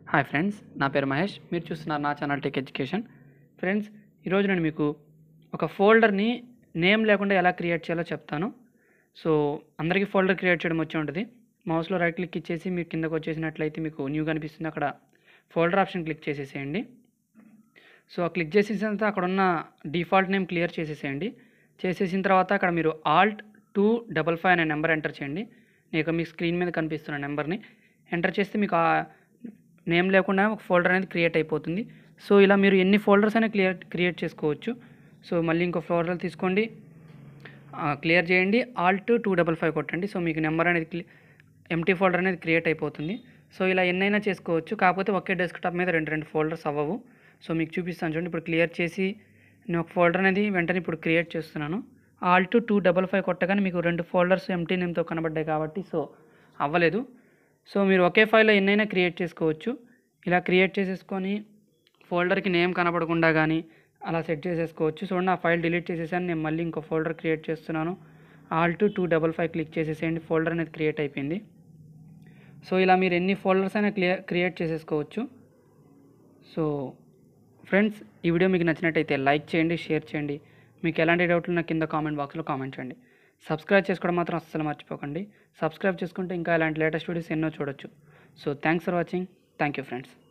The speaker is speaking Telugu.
హాయ్ ఫ్రెండ్స్ నా పేరు మహేష్ మీరు చూస్తున్నారు నా ఛానల్ టెక్ ఎడ్యుకేషన్ ఫ్రెండ్స్ ఈరోజు నేను మీకు ఒక ఫోల్డర్ని నేమ్ లేకుండా ఎలా క్రియేట్ చేయాలో చెప్తాను సో అందరికీ ఫోల్డర్ క్రియేట్ చేయడం వచ్చి ఉంటుంది మౌస్లో రైట్ క్లిక్ ఇచ్చేసి మీరు కిందకు వచ్చేసినట్లయితే మీకు న్యూ కనిపిస్తుంది అక్కడ ఫోల్డర్ ఆప్షన్ క్లిక్ చేసేసేయండి సో ఆ క్లిక్ చేసేసిన తర్వాత అక్కడ ఉన్న డిఫాల్ట్ నేమ్ క్లియర్ చేసేసేయండి చేసేసిన తర్వాత అక్కడ మీరు ఆల్ట్ టూ డబల్ ఫైవ్ అనే నెంబర్ ఎంటర్ చేయండి నేను మీకు స్క్రీన్ మీద కనిపిస్తున్న నెంబర్ని ఎంటర్ చేస్తే మీకు ఆ నేమ్ లేకుండా ఒక ఫోల్డర్ అనేది క్రియేట్ అయిపోతుంది సో ఇలా మీరు ఎన్ని ఫోల్డర్స్ అయినా క్లియర్ క్రియేట్ చేసుకోవచ్చు సో మళ్ళీ ఇంకో ఫోల్డర్ తీసుకోండి క్లియర్ చేయండి ఆల్ట్ టూ డబల్ ఫైవ్ కొట్టండి సో మీకు నెంబర్ అనేది క్లి ఎంటీ ఫోల్డర్ అనేది క్రియేట్ అయిపోతుంది సో ఇలా ఎన్నైనా చేసుకోవచ్చు కాకపోతే ఒకే డెస్క్టాప్ మీద రెండు రెండు ఫోల్డర్స్ అవ్వవు సో మీకు చూపిస్తాను చూడండి ఇప్పుడు క్లియర్ చేసి నేను ఒక ఫోల్డర్ అనేది వెంటనే ఇప్పుడు క్రియేట్ చేస్తున్నాను ఆల్ట్ టూ డబల్ ఫైవ్ కొట్టగానే మీకు రెండు ఫోల్డర్స్ ఎంటీ నేమ్తో కనబడ్డాయి కాబట్టి సో అవ్వలేదు సో మీరు ఒకే ఫైల్లో ఎన్నైనా క్రియేట్ చేసుకోవచ్చు ఇలా క్రియేట్ చేసేసుకొని ఫోల్డర్కి నేమ్ కనపడకుండా కానీ అలా సెట్ చేసేసుకోవచ్చు చూడండి ఆ ఫైల్ డిలీట్ చేసేసాను నేను మళ్ళీ ఇంకో ఫోల్డర్ క్రియేట్ చేస్తున్నాను alt two double five click చేసేసేయండి ఫోల్డర్ అనేది క్రియేట్ అయిపోయింది సో ఇలా మీరు ఎన్ని ఫోల్డర్స్ అయినా క్లియర్ క్రియేట్ చేసేసుకోవచ్చు సో ఫ్రెండ్స్ ఈ వీడియో మీకు నచ్చినట్టయితే లైక్ చేయండి షేర్ చేయండి మీకు ఎలాంటి డౌట్లు ఉన్న కింద కామెంట్ బాక్స్లో కామెంట్ చేయండి సబ్స్క్రైబ్ చేసుకోవడం మాత్రం అస్సలు మర్చిపోకండి సబ్స్క్రైబ్ చేసుకుంటే ఇంకా ఇలాంటి లేటెస్ట్ వీడియోస్ ఎన్నో చూడొచ్చు so thanks for watching thank you friends